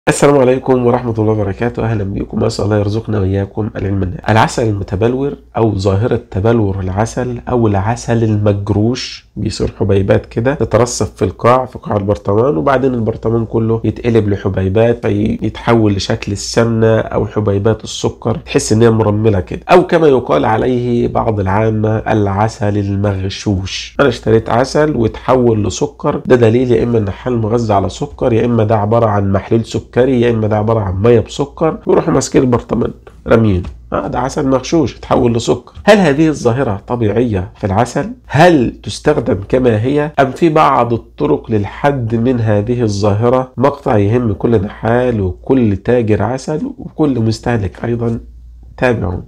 السلام عليكم ورحمة الله وبركاته أهلا بكم أسأل الله يرزقنا وإياكم العلم النافع العسل المتبلور أو ظاهرة تبلور العسل أو العسل المجروش بيصير حبيبات كده تترسب في القاع في قاع البرطمان وبعدين البرطمان كله يتقلب لحبيبات فيتحول لشكل السمنة أو حبيبات السكر تحس إن هي مرملة كده أو كما يقال عليه بعض العامة العسل المغشوش أنا اشتريت عسل وتحول لسكر ده دليل يا إما إن حال مغذى على سكر يا إما ده عبارة عن محلول سكري يا إما ده عبارة عن مية بسكر ويروحوا ماسكين البرطمان رامينه آه ده عسل مغشوش تحول لسكر هل هذه الظاهرة طبيعية في العسل؟ هل تستخدم كما هي؟ أم في بعض الطرق للحد من هذه الظاهرة؟ مقطع يهم كل نحال وكل تاجر عسل وكل مستهلك أيضا تابعونا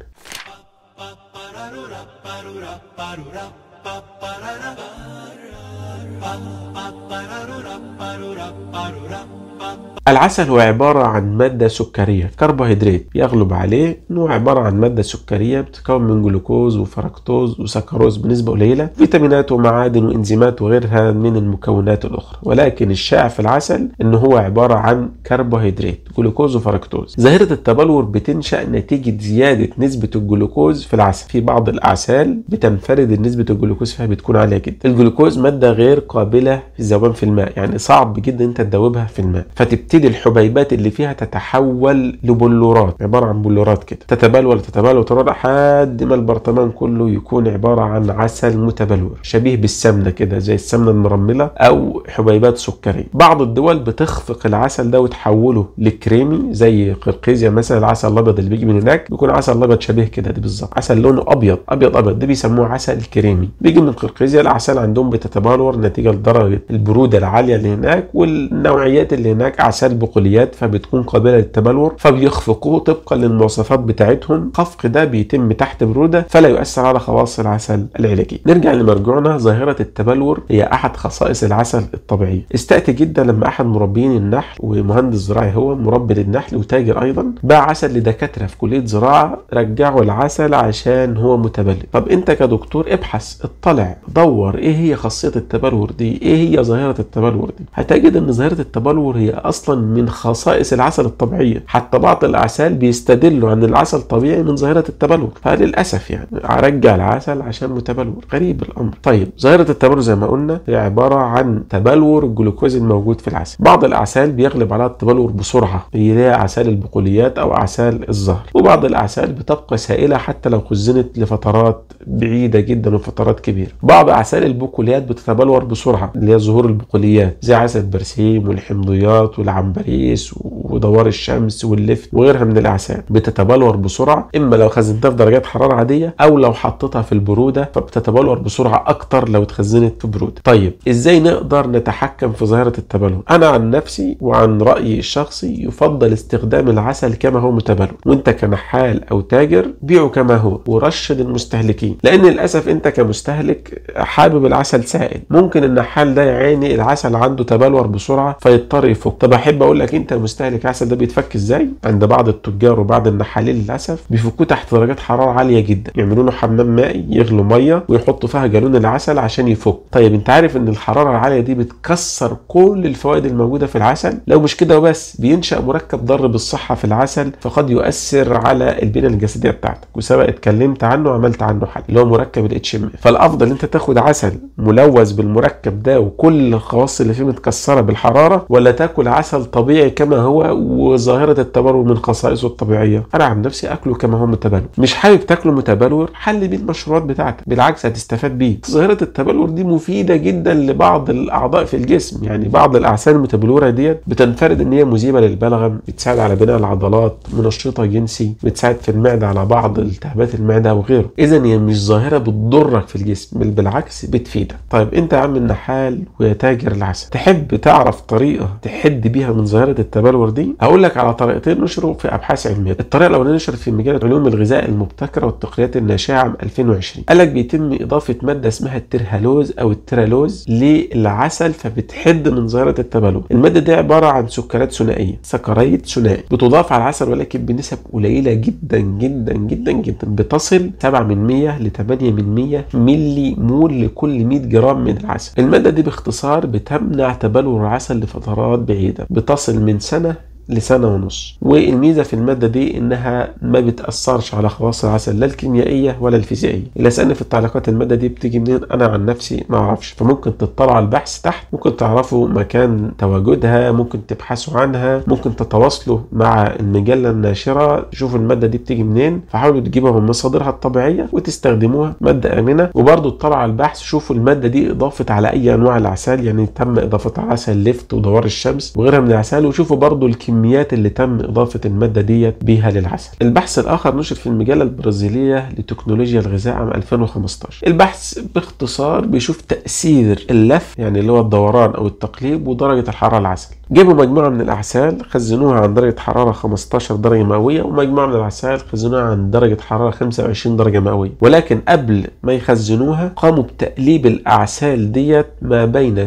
العسل هو عبارة عن مادة سكرية كربوهيدرات يغلب عليه انه عبارة عن مادة سكرية بتتكون من جلوكوز وفركتوز وسكروز بنسبة قليلة فيتامينات ومعادن وانزيمات وغيرها من المكونات الاخرى ولكن الشائع في العسل ان هو عبارة عن كربوهيدرات جلوكوز وفركتوز ظاهرة التبلور بتنشأ نتيجة زيادة نسبة الجلوكوز في العسل في بعض الاعسال بتنفرد نسبة الجلوكوز فيها بتكون عالية جدا الجلوكوز مادة غير قابلة في الذوبان في الماء يعني صعب جدا انت تذوبها في الماء فتبتدي تبتدي الحبيبات اللي فيها تتحول لبلورات عباره عن بلورات كده تتبلور تتبلور وتروح لحد ما البرطمان كله يكون عباره عن عسل متبلور شبيه بالسمنه كده زي السمنه المرمله او حبيبات سكريه بعض الدول بتخفق العسل ده وتحوله لكريمي زي قرقيزيا مثلا العسل الابيض اللي بيجي من هناك بيكون عسل ابيض شبيه كده ده بالظبط عسل لونه ابيض ابيض ابيض ده بيسموه عسل كريمي بيجي من قرقيزيا الاعسال عندهم بتتبلور نتيجه لدرجه البروده العاليه اللي هناك والنوعيات اللي هناك عسل بقوليات فبتكون قابله للتبلور فبيخفقوه طبقا للمواصفات بتاعتهم خفق ده بيتم تحت بروده فلا يؤثر على خواص العسل العلاجي نرجع لمرجوعنا ظاهره التبلور هي احد خصائص العسل الطبيعيه استأتي جدا لما احد مربين النحل ومهندس زراعي هو مربي للنحل وتاجر ايضا باع عسل لدكاتره في كليه زراعه رجعوا العسل عشان هو متبلور طب انت كدكتور ابحث اطلع دور ايه هي خاصيه التبلور دي ايه هي ظاهره التبلور دي هتجد ان ظاهره التبلور هي اصلا من خصائص العسل الطبيعيه حتى بعض الاعسال بيستدلوا عن العسل طبيعي من ظاهره التبلور فللاسف يعني ارجع العسل عشان متبلور غريب الامر طيب ظاهره التبلور زي ما قلنا هي عباره عن تبلور الجلوكوز الموجود في العسل بعض الاعسال بيغلب على التبلور بسرعه هي اعسال البقوليات او اعسال الزهر وبعض الاعسال بتبقى سائله حتى لو خزنت لفترات بعيده جدا وفترات كبيره بعض اعسال البقوليات بتتبلور بسرعه اللي هي ظهور البقوليات زي عسل البرسيم والحمضيات والعنبريس ودوار الشمس واللفت وغيرها من الاعسال بتتبلور بسرعه اما لو خزنتها في درجات حراره عاديه او لو حطيتها في البروده فبتتبلور بسرعه اكتر لو اتخزنت في بروده طيب ازاي نقدر نتحكم في ظاهره التبلور انا عن نفسي وعن رايي الشخصي يفضل استخدام العسل كما هو متبلور وانت كنحال او تاجر بيعه كما هو ورشد المستهلكين لان للاسف انت كمستهلك حابب العسل سائل ممكن النحال ده يعاني العسل عنده تبلور بسرعه فيضطر يفك طب احب اقول لك انت مستهلك عسل ده بيتفك ازاي عند بعض التجار وبعض النحالين للاسف بيفكوه تحت درجات حراره عاليه جدا يعملوا له حمام مائي يغلوا ميه ويحطوا فيها جالون العسل عشان يفك طيب انت عارف ان الحراره العاليه دي بتكسر كل الفوائد الموجوده في العسل لو مش كده وبس بينشا مركب ضار بالصحه في العسل فقد يؤثر على البنيه الجسديه بتاعتك وسبق اتكلمت عنه وعملت عنه حل اللي هو مركب الاتش ام فالافضل انت تاخد عسل ملوث بالمركب ده وكل الخواص اللي فيه متكسره بالحراره ولا تاكل عسل طبيعي كما هو وظاهره التبلور من خصائصه الطبيعيه انا عن نفسي اكله كما هو متبلور مش حابب تاكله متبلور حل بيه المشروبات بتاعتك بالعكس هتستفاد بيه ظاهره التبلور دي مفيده جدا لبعض الاعضاء في الجسم يعني بعض الاعسال المتبلوره ديت بتنفرد ان هي مذيبه للبلغم بتساعد على بناء العضلات منشطه جنسي بتساعد في المعده على بعض التهابات المعده وغيره اذا هي مش ظاهره بتضرك في الجسم بل بالعكس بتفيدك طيب انت يا عم النحال ويا تاجر العسل تحب تعرف طريقه تحد بيها من ظاهره التبلور دي هقول لك على طريقتين نشروا في ابحاث علميه الطريقه الاولانيه نشرت في مجله علوم الغذاء المبتكره والتقنيات الناشئه عام 2020 قال لك بيتم اضافه ماده اسمها الترهالوز او الترالوز للعسل فبتحد من ظاهره التبلور الماده دي عباره عن سكريات ثنائيه سكرايد ثنائي بتضاف على العسل ولكن بنسب قليله جدا جدا جدا جدا بتصل 7 من 100 ل 8 من 100 ملي مول لكل 100 جرام من العسل الماده دي باختصار بتمنع تبلور العسل لفترات بعيده بتصل من سنه لسنة ونص والميزة في المادة دي انها ما بتأثرش على خواص العسل لا الكيميائية ولا الفيزيائية اللي سألني في التعليقات المادة دي بتيجي منين انا عن نفسي ما اعرفش فممكن تطلعوا على البحث تحت ممكن تعرفوا مكان تواجدها ممكن تبحثوا عنها ممكن تتواصلوا مع المجلة الناشرة شوفوا المادة دي بتيجي منين فحاولوا تجيبها من مصادرها الطبيعية وتستخدموها مادة آمنة وبرضه اطلعوا على البحث شوفوا المادة دي اضافت على اي انواع العسل يعني تم اضافة عسل ليفت ودوار الشمس وغيرها من العسل وشوفوا برضه الكميات اللي تم اضافة المادة ديت بيها للعسل البحث الاخر نشر في المجلة البرازيلية لتكنولوجيا الغذاء عام 2015 البحث باختصار بيشوف تأثير اللف يعني اللي هو الدوران او التقليب ودرجة الحرارة العسل جابوا مجموعة من الأعسال خزنوها عن درجة حرارة 15 درجة مئوية ومجموعة من الأعسال خزنوها عن درجة حرارة 25 درجة مئوية ولكن قبل ما يخزنوها قاموا بتقليب الأعسال ديت ما بين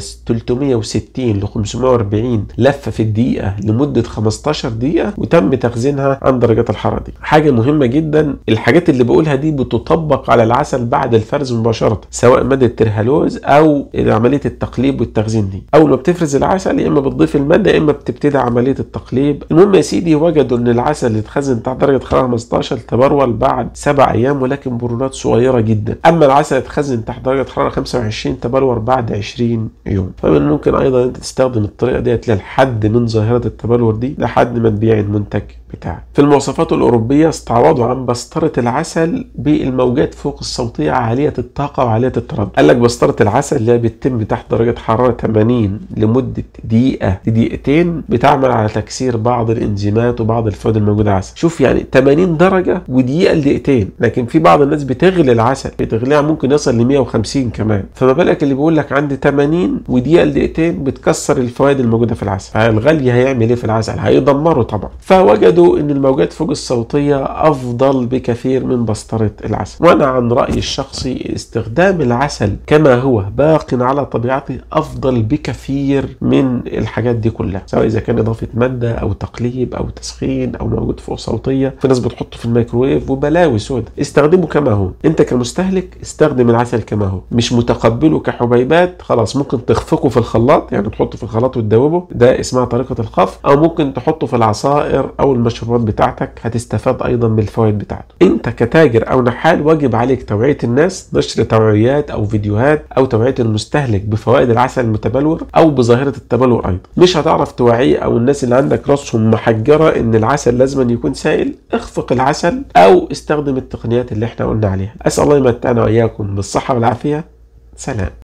360 ل 540 لفة في الدقيقة لمدة 15 دقيقة وتم تخزينها عن درجات الحرارة دي حاجة مهمة جدا الحاجات اللي بقولها دي بتطبق على العسل بعد الفرز مباشرة سواء مادة ترهالوز أو عملية التقليب والتخزين دي أول ما بتفرز العسل يا إما بتضيف المادة يا إما بتبتدي عملية التقليب المهم يا سيدي وجدوا إن العسل اللي اتخزن تحت درجة حرارة 15 تبرول بعد سبع أيام ولكن برونات صغيرة جدا أما العسل اللي اتخزن تحت درجة حرارة 25 تبلور بعد 20 يوم فمن ممكن أيضا أنت تستخدم الطريقة ديت للحد من ظاهرة التبلور دي لحد ما تبيع المنتج بتاعك في المواصفات الأوروبية استعوضوا عن بسطرة العسل بالموجات فوق الصوتية عالية الطاقة وعالية التردد قال لك بسطرة العسل اللي هي بتتم تحت درجة حرارة 80 لمدة دقيقة لدقيقتين بتعمل على تكسير بعض الانزيمات وبعض الفوائد الموجودة العسل شوف يعني 80 درجة ودقيقة لدقيقتين لكن في بعض الناس بتغلي العسل بتغليها ممكن يصل ل 150 كمان فما بالك اللي بيقول لك عندي 80 ودقيقة لدقيقتين بتكسر الفوائد الموجودة في العسل فالغلي هيعمل ايه في العسل هيدمره طبعا فوجدوا ان الموجات فوق الصوتية افضل بكثير من بسطرة العسل وانا عن رأيي الشخصي استخدام العسل كما هو باق على طبيعته افضل بكثير من الحاجات دي كلها سواء اذا كان اضافة مادة او تقليب او تسخين او موجود فوق صوتية في ناس بتحطه في الميكروويف وبلاوي سودا استخدمه كما هو انت كمستهلك استخدم العسل كما هو مش متقبله كحبيبات خلاص ممكن تخفقه في الخلاط يعني تحطه في الخلاط وتدوبه ده اسمها طريقة الخفق او ممكن تحطه في العصائر او المشروبات بتاعتك هتستفاد ايضا بالفوائد بتاعته انت كتاجر او نحال واجب عليك توعية الناس نشر توعيات او فيديوهات او توعية المستهلك بفوائد العسل المتبلور او بظاهرة التبلور ايضا مش هتعرف توعيه او الناس اللي عندك راسهم محجرة ان العسل لازم يكون سائل اخفق العسل او استخدم التقنيات اللي احنا قلنا عليها اسال الله يمتعنا واياكم بالصحة والعافية سلام